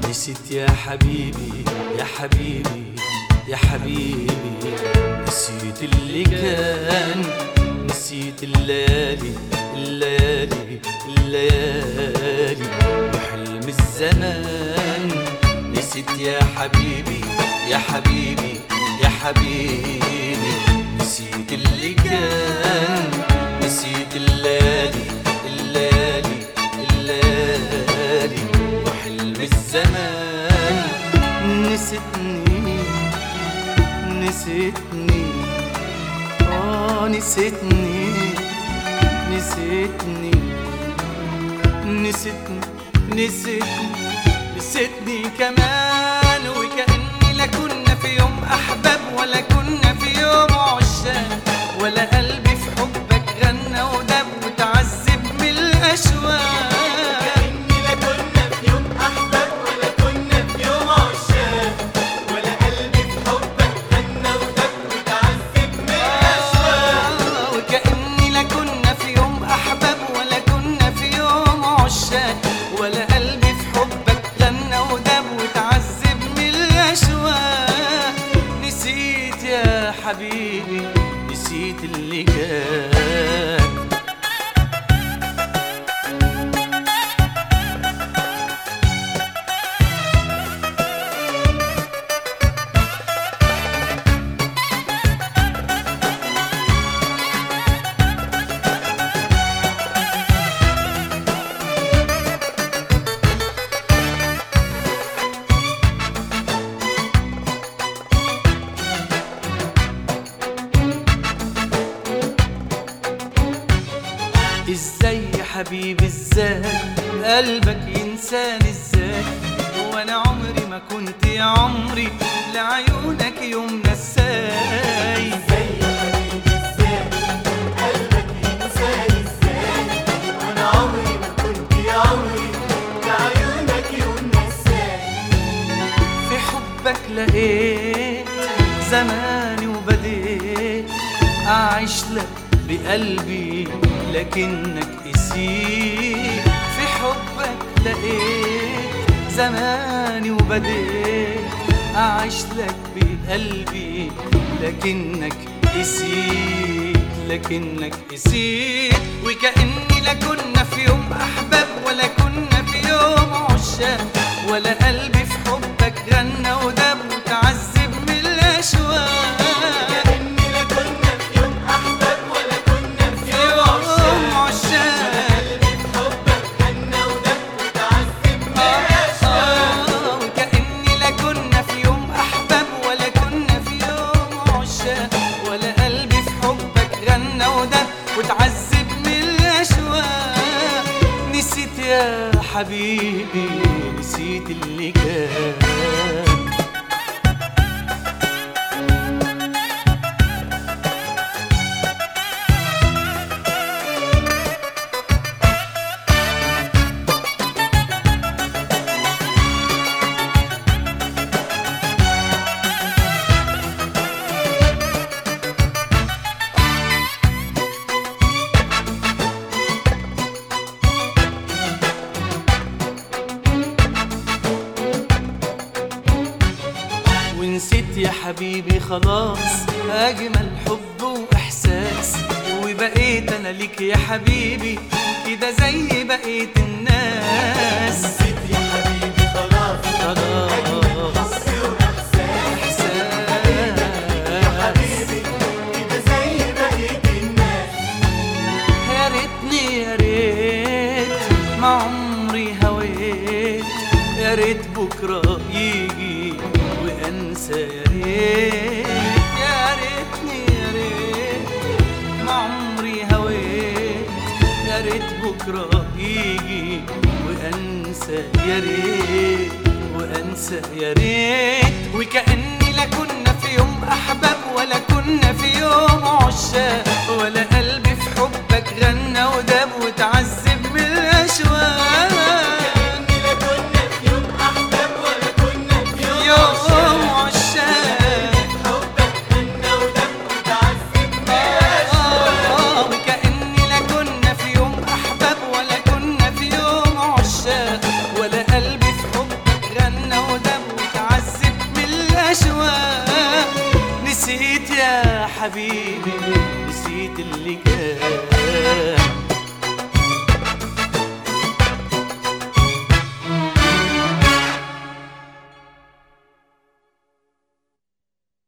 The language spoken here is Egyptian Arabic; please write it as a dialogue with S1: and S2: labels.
S1: نسيت يا حبيبي يا حبيبي يا حبيبي نسيت اللي كان نسيت الليالي الليالي الليالي وحلم الزمان نسيت يا حبيبي يا حبيبي يا حبيبي نسيت اللي كان نسيت الليالي الليالي الليالي وحلم الزمان نسيتني نسيتني اه نسيتني نسيتني نسيتني نسيتني نسيتني كمان وكأني لا كنا في يوم أحباب ولا كنا في يوم عشاق ولا قلبي في حبك غنى ودب وتعذب من الأشواق
S2: كأني لا كنا في يوم أحباب ولا كنا في يوم عشاق ولا قلبي في حبك غنى ودب وتعذب من الأشواق
S1: آه، وكأني لا كنا في يوم أحباب ولا كنا في يوم عشاق ولا قلبي في حبك غنى ودب وتعذب من الأشواق نسيت يا حبيبي نسيت اللي كان ازاي يا حبيبي ازاي قلبك ينساني ازاي وانا عمري ما كنت يا عمري لعيونك يوم نساي
S2: ازاي يا حبيبي ازاي قلبك ينساني ازاي وانا عمري ما كنت يا عمري لعيونك يوم نساني
S1: في حبك لقيت زماني وبديت أعيش لك بقلبي لكنك قسيت في حبك لقيت زماني وبديت أعيش لك بقلبي لكنك قسيت لكنك قسيت وكأني لا كنا في يوم أحباب ولا كنا في يوم عشاق ولا قلبي في حبك غنى ودب وتعذب من الأشواق
S2: كأني لا كنا في يوم أحباب ولا كنا في
S1: في
S2: يوم
S1: يوم
S2: عشاق
S1: عشاق
S2: قلبي في حبك غنى ودب وتعذب من الأشواق
S1: آه، وكأني لا كنا في يوم أحباب ولا كنا في يوم عشاق ولا قلبي في حبك غنى وده وتعذب من الأشواق نسيت يا حبيبي نسيت اللي كان ونسيت يا حبيبي خلاص أجمل حب وإحساس وبقيت أنا ليك يا حبيبي كده زي بقية الناس
S2: نسيت يا حبيبي خلاص
S1: خلاص
S2: حب وإحساس حبيبي كده زي بقية الناس
S1: يا ريتني يا ريت ما عمري هويت يا ريت بكرة يجي وأنسى يا ريت يا ريتني يا ريت ما عمري هويت يا ريت بكرة يجي وأنسى يا ريت وأنسى يا ريت وكأني لا كنا في يوم أحباب ولا كنا في يوم عشاق ولا قلبي في حبك غنى وداب وتعذب من الأشواق
S2: كأني لا كنا في يوم أحباب ولا كنا في يوم
S1: يوم
S2: عشاق
S1: عشاق
S2: حبك غنى ودب وتعذب من الأشواق
S1: آه، وكأني لا كنا في يوم أحباب ولا كنا في يوم عشاق ولا قلبي في حبك غنى حبيبي نسيت اللي كان